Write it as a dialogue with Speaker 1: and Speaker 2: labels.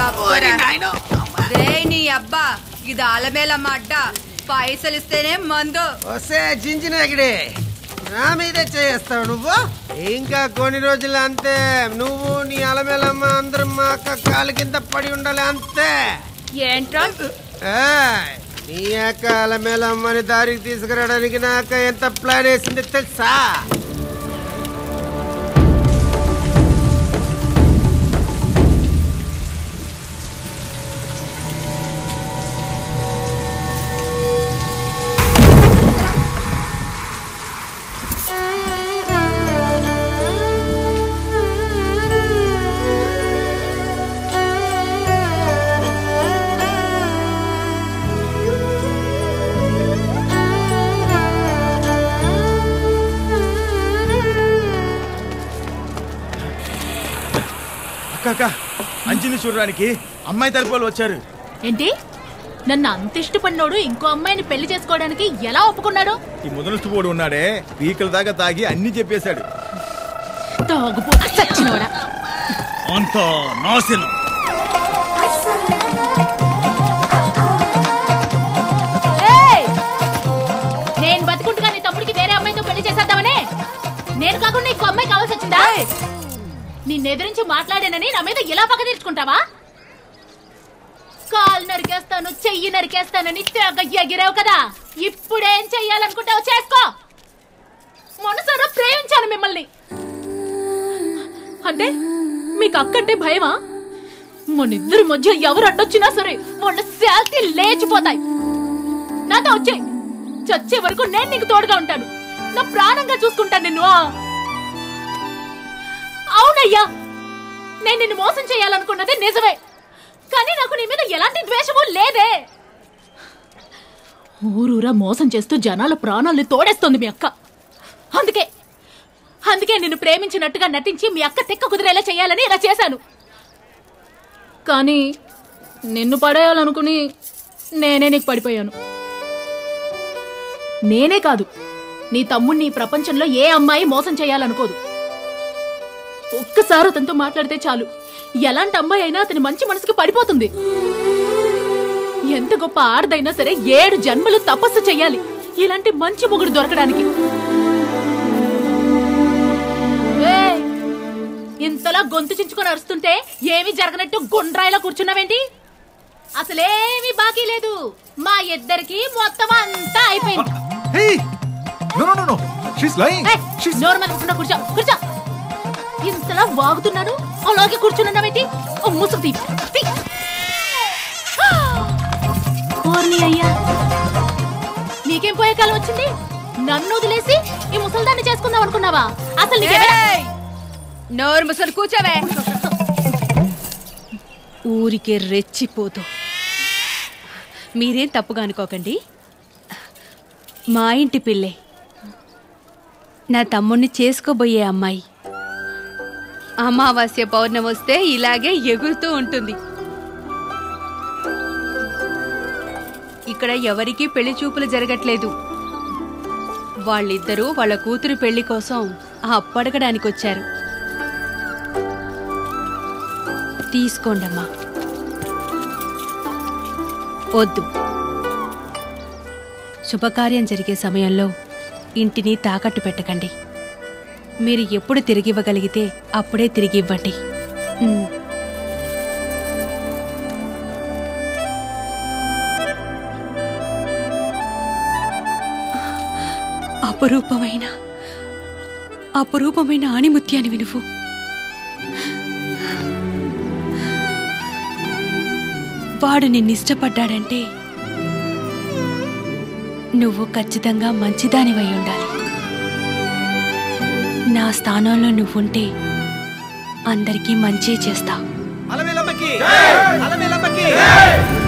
Speaker 1: తప్పరా
Speaker 2: నాయనో.
Speaker 1: రే నీ అబ్బా ఇది ఆలమేలమ్మ అడ్డ పైసలు ఇస్తేనే మందు
Speaker 3: వస్తే జింజినగిడి నా మీదే చేస్తావు నువ్వు ఇంకా కొన్ని రోజులు అంతే నువ్వు నీ అలమేలమ్మ అందరం మా అక్క కాలు కింద పడి ఉండాలి అంతే
Speaker 1: ఏంట్రా
Speaker 3: ఏయ్, నీ అక్క అలమేలమ్మని దారికి తీసుకురావడానికి నా అక్క ఎంత ప్లాన్ వేసింది తెలుసా
Speaker 4: అక్క అక్క అంజని చూడడానికి అమ్మాయి తరపు వాళ్ళు వచ్చారు
Speaker 5: ఏంటి నన్ను అంత ఇష్టపడినోడు ఇంకో అమ్మాయిని పెళ్లి చేసుకోవడానికి ఎలా ఒప్పుకున్నాడు
Speaker 4: ఈ ముదనస్తుపోడు ఉన్నాడే పీకల దాకా తాగి అన్ని చెప్పేశాడు
Speaker 5: తాగుపోతా చచ్చినోడా
Speaker 4: అంత నాశనం
Speaker 5: ఏయ్! నేను బతుకుంటుగా నీ తమ్ముడికి వేరే అమ్మాయితో పెళ్లి చేసేద్దామనే నేను కాకుండా ఇంకో అమ్మాయి కావాల్సి వచ్చిందా నిన్ను ఎదిరించి మాట్లాడానని నా మీద ఇలా పగ తీర్చుకుంటావా కాలు నరికేస్తాను చెయ్యి నరికేస్తానని తెగ ఎగిరావు కదా ఇప్పుడేం చెయ్యాలనుకుంటావు చేసుకో మనసారా ప్రేమించాను మిమ్మల్ని అంటే మీకు అక్కంటే భయమా మన ఇద్దరి మధ్య ఎవరు అడ్డొచ్చినా సరే వాళ్ళ శాంతి లేచిపోతాయి నాతో వచ్చే చచ్చే వరకు నేను నీకు తోడుగా ఉంటాను నా ప్రాణంగా చూసుకుంటాను నిన్ను ఆ. అవునయ్యా నేను నిన్ను మోసం చేయాలనుకున్నది నిజమే కానీ నాకు నీ మీద ఎలాంటి ద్వేషము లేదే ఊరూరా మోసం చేస్తూ జనాల ప్రాణాల్ని తోడేస్తోంది మీ అక్క అందుకే అందుకే నిన్ను ప్రేమించినట్టుగా నటించి మీ అక్క తెక్క కుదిరేలా చేయాలని ఇలా చేశాను కానీ నిన్ను పడేయాలనుకుని నేనే నీకు పడిపోయాను నేనే కాదు నీ తమ్ముణ్ణి ఈ ప్రపంచంలో ఏ అమ్మాయి మోసం చేయాలనుకోదు ఒక్కసారి అతనితో మాట్లాడితే చాలు ఎలాంటి అమ్మాయి అయినా అతని మంచి మనసుకి పడిపోతుంది ఎంత గొప్ప ఆడదైనా సరే ఏడు జన్మలు తపస్సు చెయ్యాలి ఇలాంటి మంచి మొగుడు దొరకడానికి ఏయ్! ఇంతలా గొంతు చించుకొని అరుస్తుంటే ఏమీ జరగనట్టు గుండ్రాయిలా కూర్చున్నావేంటి అసలేమీ బాకీ లేదు మా ఇద్దరికి మొత్తం అంతా అయిపోయింది
Speaker 6: Hey! No, no, no, no. She's lying.
Speaker 5: ఏయ్!
Speaker 6: She's.
Speaker 5: నోరు మీద కూర్చున్నా కూర్చో కూర్చో ఇంతలా వాగుతున్నాను అలాగే కూర్చున్నావేంటి ఓ ముసుగు తీ తీ. ఓర్ని అయ్యా నీకేం పోయే కాలం వచ్చింది నన్ను వదిలేసి ఈ ముసల్దాన్ని చేసుకుందాం అనుకున్నావా అసలు నీకేమైనా
Speaker 1: ఏయ్! నోరు ముసలు కూర్చోవే ఊరికే రెచ్చిపోతూ మీరేం తప్పుగా అనుకోకండి మా ఇంటి పిల్లే నా తమ్ముణ్ణి చేసుకోబోయే అమ్మాయి అమావాస్య పౌర్ణమి వస్తే ఇలాగే ఎగురుతూ ఉంటుంది ఇక్కడ ఎవరికీ పెళ్లి చూపులు జరగట్లేదు వాళ్ళిద్దరూ వాళ్ళ కూతురు పెళ్లి కోసం అప్పడగడానికి వచ్చారు తీసుకోండమ్మా వద్దు శుభకార్యం జరిగే సమయంలో ఇంటిని తాకట్టు పెట్టకండి మీరు ఎప్పుడు తిరిగి ఇవ్వగలిగితే అప్పుడే తిరిగి ఇవ్వండి ఉమ్. అపరూపమైన అపరూపమైన ఆణిముత్యానివి నువ్వు వాడు నిన్నిష్టపడ్డాడంటే నువ్వు ఖచ్చితంగా మంచిదానివై ఉండాలి నా స్థానంలో నువ్వుంటే అందరికీ మంచి చేస్తావు
Speaker 4: అలమేలమ్మకి అలమేలమ్మకి